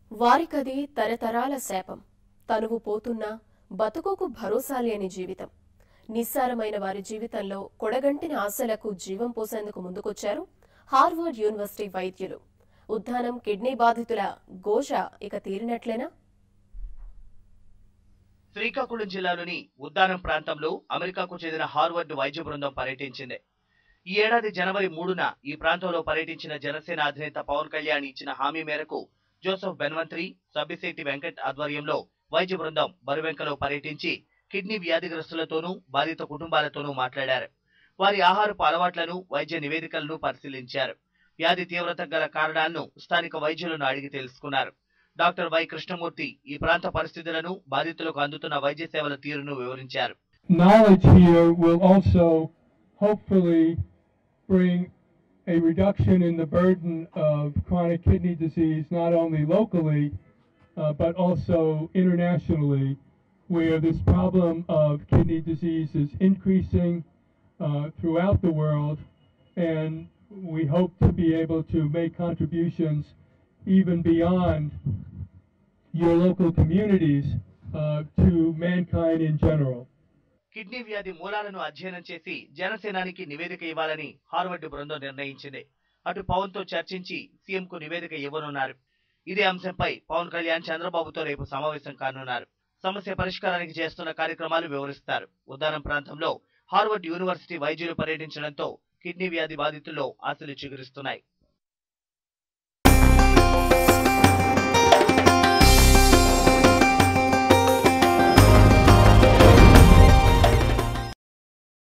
వారికది తరతరాల శాపం తనువు పోతున్నా బతుకుకు భరోసా లేని జీవితం నిస్సారమైన వారి జీవితంలో కొడగంటిన ఆశలకు జీవం పోసేందుకు ముందుకొచ్చారు హార్వర్డ్ యూనివర్సిటీ వైద్యులు ఉద్దానం కిడ్నీ బాధితుల ఘోష ఇక తీరినట్లేనా శ్రీకాకుళం జిల్లాలోని ఉద్దానం ప్రాంతంలో అమెరికాకు చెందిన హార్వర్డ్ వైద్య బృందం పర్యటించింది ఈ ఏడాది జనవరి మూడున ఈ ప్రాంతంలో పర్యటించిన జనసేన అధినేత పవన్ కళ్యాణ్ ఇచ్చిన హామీ మేరకు జోసెఫ్ బెన్వంత్రి సబ్బిశెట్టి వెంకట్ ఆధ్వర్యంలో వైద్య బృందం బరువెంకలో పర్యటించి కిడ్నీ వ్యాధిగ్రస్తులతోనూ బాధిత కుటుంబాలతోనూ మాట్లాడారు వారి ఆహారపు అలవాట్లను వైద్య నివేదికలను పరిశీలించారు వ్యాధి తీవ్రత గల కారణాలను స్థానిక వైద్యులను అడిగి తెలుసుకున్నారు డాక్టర్ వై కృష్ణమూర్తి ఈ ప్రాంత పరిస్థితులను బాధితులకు అందుతున్న వైద్య సేవల తీరును వివరించారు knowledge here will also hopefully bring a reduction in the burden of chronic kidney disease, not only locally, uh, but also internationally, where this problem of kidney disease is increasing uh, throughout the world. And we hope to be able to make contributions even beyond your local communities uh, to mankind in general. Kidney వ్యాధి మూలాలను అధ్యయనం చేసి జనసేనానికి నివేదిక ఇవ్వాలని Harvard బృందం నిర్ణయించింది అటు పవన్ తో చర్చించి సీఎం కు నివేదిక ఇవ్వనున్నారు ఇదే అంశంపై పవన్ కళ్యాణ్ చంద్రబాబుతో రేపు సమావేశం కానున్నారు సమస్య పరిష్కారానికి చేస్తున్న కార్యక్రమాలు వివరిస్తారు ఉద్దానం ప్రాంతంలో హార్వర్డ్ యూనివర్సిటీ వైద్యులు పర్యటించడంతో కిడ్నీ వ్యాధి బాధితుల్లో ఆశలు చిగురిస్తున్నాయి